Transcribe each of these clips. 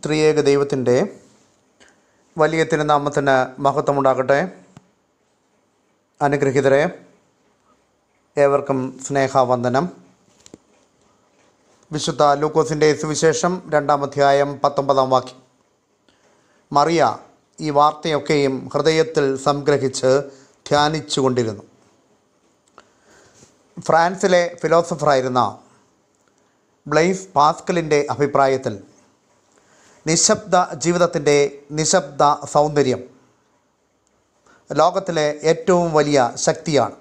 ത്രിയേക ദൈവത്തിൻ്റെ വലിയ തിരുനാമത്തിന് മഹത്വമുണ്ടാകട്ടെ അനുഗ്രഹീതരെ ഏവർക്കും സ്നേഹവന്ദനം വിശുദ്ധ ലൂക്കോസിൻ്റെ സുവിശേഷം രണ്ടാം അധ്യായം പത്തൊമ്പതാം വാക്യം മറിയ ഈ വാർത്തയൊക്കെയും ഹൃദയത്തിൽ സംഗ്രഹിച്ച് ധ്യാനിച്ചുകൊണ്ടിരുന്നു ഫ്രാൻസിലെ ഫിലോസഫറായിരുന്ന ബ്ലെയ്സ് പാസ്കലിൻ്റെ അഭിപ്രായത്തിൽ നിശബ്ദ ജീവിതത്തിൻ്റെ നിശബ്ദ സൗന്ദര്യം ലോകത്തിലെ ഏറ്റവും വലിയ ശക്തിയാണ്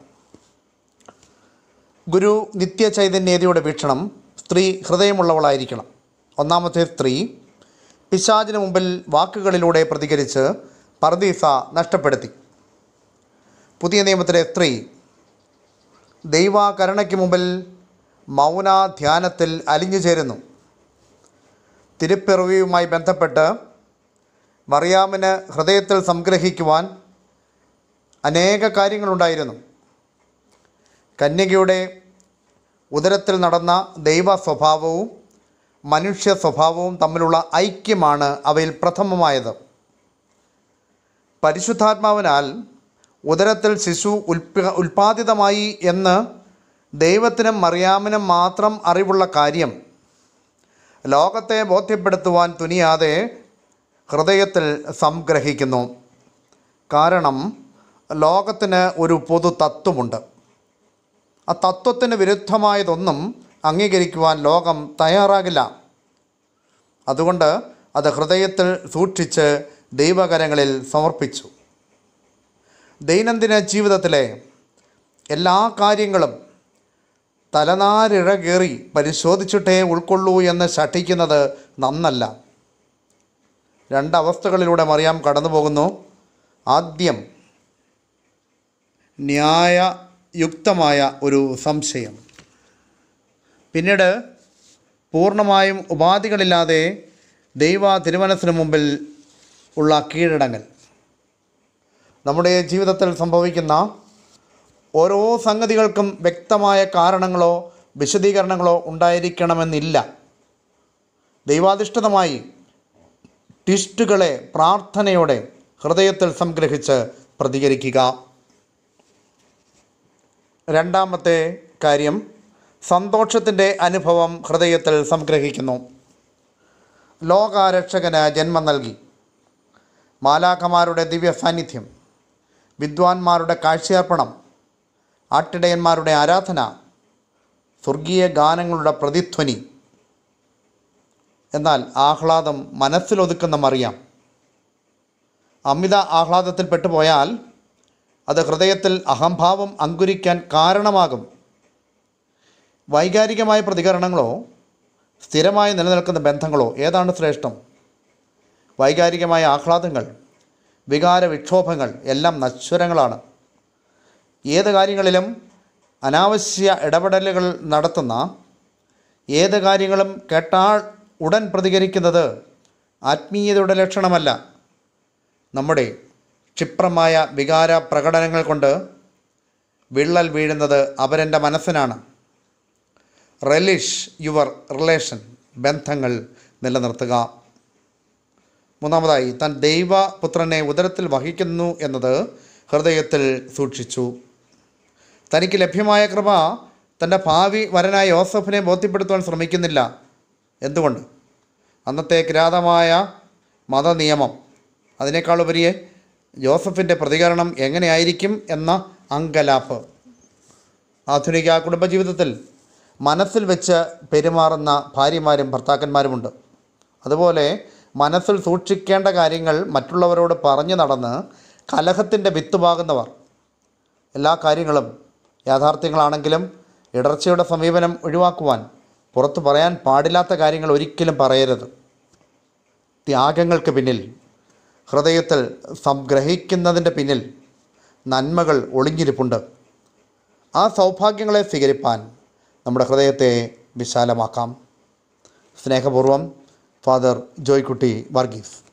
ഗുരു നിത്യചൈതന്യതയുടെ വീക്ഷണം സ്ത്രീ ഹൃദയമുള്ളവളായിരിക്കണം ഒന്നാമത്തെ സ്ത്രീ പിശാചിന് മുമ്പിൽ വാക്കുകളിലൂടെ പ്രതികരിച്ച് പർദീസ നഷ്ടപ്പെടുത്തി പുതിയ നിയമത്തിലെ സ്ത്രീ ദൈവകരുണയ്ക്ക് മുമ്പിൽ മൗന ധ്യാനത്തിൽ അലിഞ്ഞു ചേരുന്നു തിരുപ്പിറവിയുമായി ബന്ധപ്പെട്ട് മറിയാമിന് ഹൃദയത്തിൽ സംഗ്രഹിക്കുവാൻ അനേക കാര്യങ്ങളുണ്ടായിരുന്നു കന്യകയുടെ ഉദരത്തിൽ നടന്ന ദൈവ സ്വഭാവവും മനുഷ്യ സ്വഭാവവും തമ്മിലുള്ള ഐക്യമാണ് അവയിൽ പ്രഥമമായത് പരിശുദ്ധാത്മാവിനാൽ ഉദരത്തിൽ ശിശു ഉൽപ്പ ഉൽപ്പാദിതമായി എന്ന് ദൈവത്തിനും മറിയാമിനും മാത്രം അറിവുള്ള കാര്യം ലോകത്തെ ബോധ്യപ്പെടുത്തുവാൻ തുനിയാതെ ഹൃദയത്തിൽ സംഗ്രഹിക്കുന്നു കാരണം ലോകത്തിന് ഒരു പൊതു തത്വമുണ്ട് ആ തത്വത്തിന് വിരുദ്ധമായതൊന്നും അംഗീകരിക്കുവാൻ ലോകം തയ്യാറാകില്ല അതുകൊണ്ട് അത് ഹൃദയത്തിൽ സൂക്ഷിച്ച് ദൈവകരങ്ങളിൽ സമർപ്പിച്ചു ദൈനംദിന ജീവിതത്തിലെ എല്ലാ കാര്യങ്ങളും തലനാരിഴ കയറി പരിശോധിച്ചിട്ടേ ഉൾക്കൊള്ളൂ എന്ന് ശഠിക്കുന്നത് നന്നല്ല രണ്ടവസ്ഥകളിലൂടെ മറിയാം കടന്നു പോകുന്നു ആദ്യം ന്യായയുക്തമായ ഒരു സംശയം പിന്നീട് പൂർണ്ണമായും ഉപാധികളില്ലാതെ ദൈവ തിരുമനസ്സിന് മുമ്പിൽ ഉള്ള കീഴടങ്ങൽ നമ്മുടെ ജീവിതത്തിൽ സംഭവിക്കുന്ന ഓരോ സംഗതികൾക്കും വ്യക്തമായ കാരണങ്ങളോ വിശദീകരണങ്ങളോ ഉണ്ടായിരിക്കണമെന്നില്ല ദൈവാധിഷ്ഠിതമായി ട്വിസ്റ്റുകളെ പ്രാർത്ഥനയോടെ ഹൃദയത്തിൽ സംഗ്രഹിച്ച് പ്രതികരിക്കുക രണ്ടാമത്തെ കാര്യം സന്തോഷത്തിൻ്റെ അനുഭവം ഹൃദയത്തിൽ സംഗ്രഹിക്കുന്നു ലോകാരക്ഷകന് ജന്മം നൽകി മാലാഖമാരുടെ ദിവ്യ സാന്നിധ്യം വിദ്വാൻമാരുടെ കാഴ്ചയർപ്പണം ആട്ടിടയന്മാരുടെ ആരാധന സ്വർഗീയ ഗാനങ്ങളുടെ പ്രതിധ്വനി എന്നാൽ ആഹ്ലാദം മനസ്സിലൊതുക്കുന്ന മറിയാം അമിത ആഹ്ലാദത്തിൽ പെട്ടുപോയാൽ അത് ഹൃദയത്തിൽ അഹംഭാവം അങ്കുരിക്കാൻ കാരണമാകും വൈകാരികമായ പ്രതികരണങ്ങളോ സ്ഥിരമായി നിലനിൽക്കുന്ന ബന്ധങ്ങളോ ഏതാണ് ശ്രേഷ്ഠം വൈകാരികമായ ആഹ്ലാദങ്ങൾ വികാര വിക്ഷോഭങ്ങൾ എല്ലാം നശ്വരങ്ങളാണ് ഏത് കാര്യങ്ങളിലും അനാവശ്യ ഇടപെടലുകൾ നടത്തുന്ന ഏത് കാര്യങ്ങളും കേട്ടാൽ ഉടൻ പ്രതികരിക്കുന്നത് ആത്മീയതയുടെ ലക്ഷണമല്ല നമ്മുടെ ക്ഷിപ്രമായ വികാര പ്രകടനങ്ങൾ കൊണ്ട് വിള്ളൽ വീഴുന്നത് അവരെൻ്റെ മനസ്സിനാണ് റെലിഷ് യുവർ റിലേഷൻ ബന്ധങ്ങൾ നിലനിർത്തുക മൂന്നാമതായി താൻ ദൈവപുത്രനെ ഉദരത്തിൽ വഹിക്കുന്നു എന്നത് ഹൃദയത്തിൽ സൂക്ഷിച്ചു തനിക്ക് ലഭ്യമായ കൃപ തൻ്റെ ഭാവി വരനായ യോസഫിനെ ബോധ്യപ്പെടുത്തുവാൻ ശ്രമിക്കുന്നില്ല എന്തുകൊണ്ട് അന്നത്തെ കിരാതമായ മതനിയമം അതിനേക്കാളുപരിയെ ജോസഫിൻ്റെ പ്രതികരണം എങ്ങനെയായിരിക്കും എന്ന അങ്കലാപ്പ് ആധുനിക കുടുംബജീവിതത്തിൽ മനസ്സിൽ വെച്ച് പെരുമാറുന്ന ഭാര്യമാരും ഭർത്താക്കന്മാരുമുണ്ട് അതുപോലെ മനസ്സിൽ സൂക്ഷിക്കേണ്ട കാര്യങ്ങൾ മറ്റുള്ളവരോട് പറഞ്ഞു നടന്ന് കലഹത്തിൻ്റെ വിത്തുപാകുന്നവർ എല്ലാ കാര്യങ്ങളും യാഥാർത്ഥ്യങ്ങളാണെങ്കിലും ഇടർച്ചയുടെ സമീപനം ഒഴിവാക്കുവാൻ പുറത്തു പറയാൻ പാടില്ലാത്ത കാര്യങ്ങൾ ഒരിക്കലും പറയരുത് ത്യാഗങ്ങൾക്ക് പിന്നിൽ ഹൃദയത്തിൽ സംഗ്രഹിക്കുന്നതിൻ്റെ പിന്നിൽ നന്മകൾ ഒളിഞ്ഞിരിപ്പുണ്ട് ആ സൗഭാഗ്യങ്ങളെ സ്വീകരിപ്പാൻ നമ്മുടെ ഹൃദയത്തെ വിശാലമാക്കാം സ്നേഹപൂർവം ഫാദർ ജോയ്ക്കുട്ടി വർഗീസ്